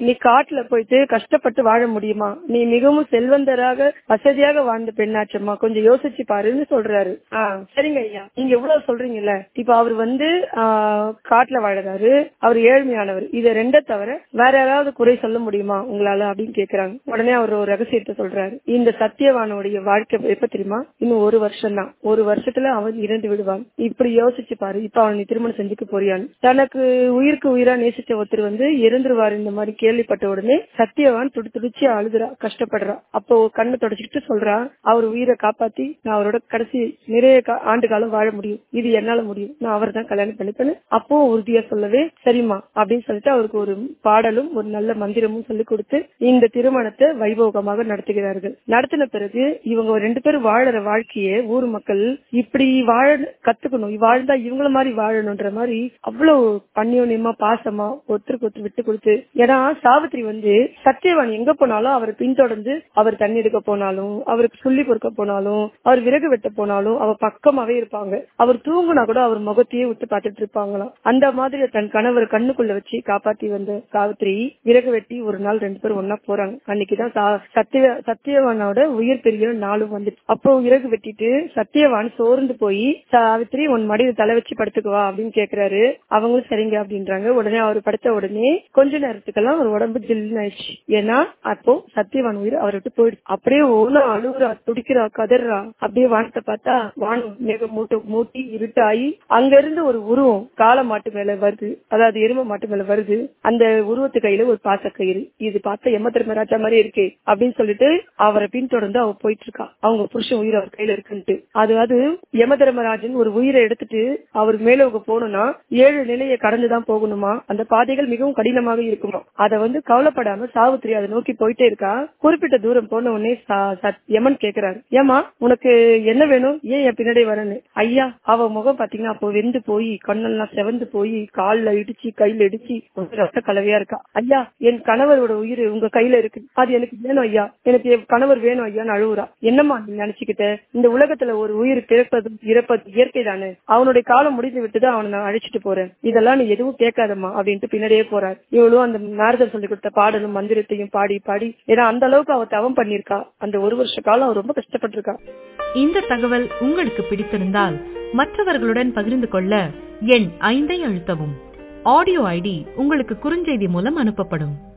நீ காட்டுல போயிட்டு கஷ்டப்பட்டு வாழ முடியுமா நீ மிகவும் செல்வந்தராக வசதியாக வாழ்ந்த பெண்ணாச்சம்மா கொஞ்சம் யோசிச்சு பாருன்னு சொல்றாரு ஆஹ் சரிங்க ஐயா நீங்க இவ்வளவு சொல்றீங்கல்ல இப்ப அவர் வந்து ஆஹ் காட்டுல வாழறாரு அவர் ஏழ்மையானவர் இதை ரெண்ட தவிர வேற யாராவது குறை சொல்ல முடியுமா உங்களால அப்படின்னு கேக்குறாங்க உடனே அவர் ஒரு ரகசியத்தை சொல்றாரு இந்த சத்தியவானுடைய வாழ்க்கை எப்ப தெரியுமா இன்னும் ஒரு வருஷம் தான் ஒரு வருஷத்துல அவன் இறந்து விடுவான் இப்படி யோசிச்சு பாரு இப்ப அவன் நீ திருமணம் செஞ்சுக்க போறியான்னு தனக்கு உயிருக்கு உயிரா நேசிச்ச ஒருத்தர் வந்து இறந்துருவாரு இந்த மாதிரி கேள்விப்பட்ட உடனே சத்தியவான் துடி துடிச்சு அழுதுறா கஷ்டப்படுறா அப்போ கண்ணை தொடச்சிக்கிட்டு சொல்றா அவர் உயிரை காப்பாத்தி நான் அவரோட கடைசி நிறைய கா- ஆண்டு காலம் வாழ முடியும் இது என்னால முடியும் நான் அவர் தான் கல்யாணம் பண்ணிப்பேன்னு அப்போ உறுதியா சொல்லவே சரிம்மா அப்படின்னு சொல்லிட்டு அவருக்கு ஒரு பாடலும் ஒரு நல்ல மந்திரமும் சொல்லி கொடுத்து இந்த திருமணத்தை வைபோகமாக நடத்துகிறார்கள் நடத்தின பிறகு இவங்க ரெண்டு பேரும் வாழற வாழ்க்கையே ஊர் மக்கள் இப்படி வாழ கத்துக்கணும் வாழ்ந்தா இவங்கள மாதிரி வாழணும்ன்ற மாதிரி அவ்வளவு பன்னியோன்யமா பாசமா ஒருத்தருக்கு ஒருத்தர் விட்டு கொடுத்து ஏன்னா சாவித்திரி வந்து சத்தியவான் எங்க போனாலும் அவரை பின்தொடர்ந்து அவர் தண்ணி எடுக்க போனாலும் அவருக்கு சொல்லி கொடுக்க போனாலும் அவர் விறகு வெட்ட போனாலும் அவ பக்கமாவே இருப்பாங்க அவர் தூங்குனா கூட அவர் முகத்தையே விட்டு பார்த்துட்டு இருப்பாங்களாம் அந்த மாதிரி தன் கணவர் கண்ணுக்குள்ள வச்சு காப்பாத்தி வந்த சாவித்திரி விறகு வெட்டி ஒரு நாள் ரெண்டு பேரும் ஒன்னா போறாங்க அன்னைக்குதான் சா- சத்திய சத்தியவானோட உயிர் பெரிய நாளும் வந்துச்சு அப்போ விறகு வெட்டிட்டு சத்தியவான் சோர்ந்து போய் சாவித்திரி உன் மடியில தலை வச்சு படுத்துக்குவா அப்படின்னு கேக்குறாரு அவங்களும் சரிங்க அப்படின்றாங்க உடனே அவர் படுத்த உடனே கொஞ்ச நேரத்துக்கெல்லாம் அவர் உடம்பு ஜில்லுன்னு ஆயிடுச்சு ஏன்னா அப்போ சத்தியவான் உயிர் அவரை விட்டு போயிடுச்சு அப்படியே ஒன்னும் அழுகுறா துடிக்கிறா கதறா அப்படியே வானத்தை பார்த்தா வானம் மேகம் மூட்டு மூட்டி இருட்டாயி அங்க இருந்து ஒரு உருவம் காளை மாட்டு மேல வருது அதாவது எரும மாட்டு மேல வருது அந்த உருவத்து கையில ஒரு பாசக்கயிறு இது பார்த்தா எம்ம தர்மராஜா மாதிரி இருக்கே அப்படின்னு சொல்லிட்டு அவரை பின்தொடர்ந்து அவ போயிட்டு இருக்கா அவங்க புருஷன் உயிர் அவர் கையில இருக்குன்ட்டு அது அது யம தர்மராஜன் ஒரு உயிரை எடுத்துட்டு அவர் மேலோக போகணும்னா ஏழு நிலையை கடந்துதான் போகணுமா அந்த பாதைகள் மிகவும் கடினமாக இருக்குமா அத வந்து கவலைப்படாம சாவித்திரி அதை நோக்கி போயிட்டே இருக்கா குறிப்பிட்ட தூரம் போன உடனே சா- சத்- யமன் கேக்குறாரு ஏமா உனக்கு என்ன வேணும் ஏன் என் பின்னாடி வரேன்னு ஐயா அவ முகம் பாத்தீங்கன்னா அப்போ வெந்து போய் கண்ணெல்லாம் செவந்து போய் கால்ல இடிச்சு கையில இடிச்சு ஒரு ரத்த கலவையா இருக்கா ஐயா என் கணவரோட உயிர் உங்க கையில இருக்கு அது எனக்கு வேணும் ஐயா எனக்கு என் கணவர் வேணும் ஐயான்னு அழுவுறா என்னம்மா நீ நினைச்சுக்கிட்ட இந்த உலகத்துல ஒரு உயிர் பிறப்பது இறப்பது இயற்கை தானே அவனுடைய காலம் முடிந்து விட்டுதான் அவனை நான் அழைச்சிட்டு போறேன் இதெல்லாம் நீ எதுவும் கேட்காதம்மா அப்படின்ட்டு பின்னாடியே போறார் இவளும் அந்த நாரதர் சொல்லி கொடுத்த பாடலும் மந்திரத்தையும் பாடி பாடி ஏன்னா அந்த அளவுக்கு அவ தவம் பண்ணிருக்கா அந்த ஒரு வருஷ காலம் அவ ரொம்ப கஷ்டப்பட்டிருக்கா இந்த தகவல் உங்களுக்கு பிடித்திருந்தால் மற்றவர்களுடன் பகிர்ந்து கொள்ள எண் ஐந்தை அழுத்தவும் ஆடியோ ஐடி உங்களுக்கு குறுஞ்செய்தி மூலம் அனுப்பப்படும்